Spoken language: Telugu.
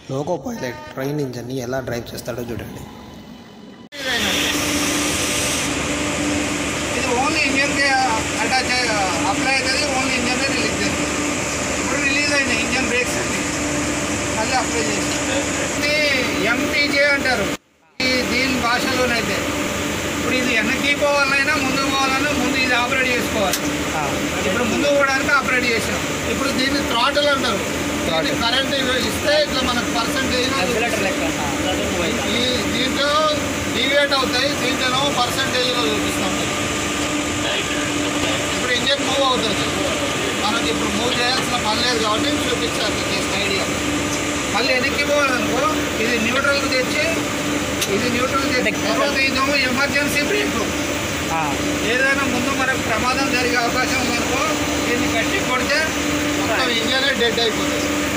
లోకో పైలట్ ట్రైన్ ఇంజన్ని ఎలా డ్రైవ్ చేస్తాడో చూడండి ఇది ఓన్లీ ఇంజన్కి అటాచ్ అప్లై అవుతుంది ఓన్లీ ఇంజన్ రిలీజ్ చేస్తుంది ఇప్పుడు రిలీజ్ అయిన ఇంజన్ బ్రేక్స్ అన్ని మళ్ళీ అప్లై చేసి ఇది ఎంపీజే అంటారు ఈ దీని భాషలోనైతే ఇప్పుడు ఇది వెనక్కి పోవాలైనా ముందు పోవాలన్నా ముందు ఇది ఆపరేట్ చేసుకోవాలి ఇప్పుడు ముందు పోవడానికి ఆపరేట్ చేసాం ఇప్పుడు దీన్ని థ్రాటల్ అంటారు దీన్ని కరెంట్ ఇస్తే ఇట్లా మనకు పర్సంటేజ్ ఈ దీంట్లో డివియేట్ అవుతాయి దీంట్లో పర్సంటేజ్లో చూపిస్తాం ఇప్పుడు ఇంజన్ మూవ్ అవుతుంది మనకి ఇప్పుడు మూవ్ చేయాల్సిన పని లేదు కాబట్టి చూపించాలి జస్ట్ ఐడియా మళ్ళీ వెనక్కి పోవాలనుకో ఇది న్యూట్రల్కి తెచ్చి ఇది న్యూట్రల్ తెచ్చి తర్వాత ఇదేమో ఎమర్జెన్సీ బ్రేక్ ఏదైనా ముందు మనకు ప్రమాదం జరిగే అవకాశం ఉందనుకో దీన్ని గట్టి కొడితే మొత్తం ఇంజనే డెడ్ అయిపోతుంది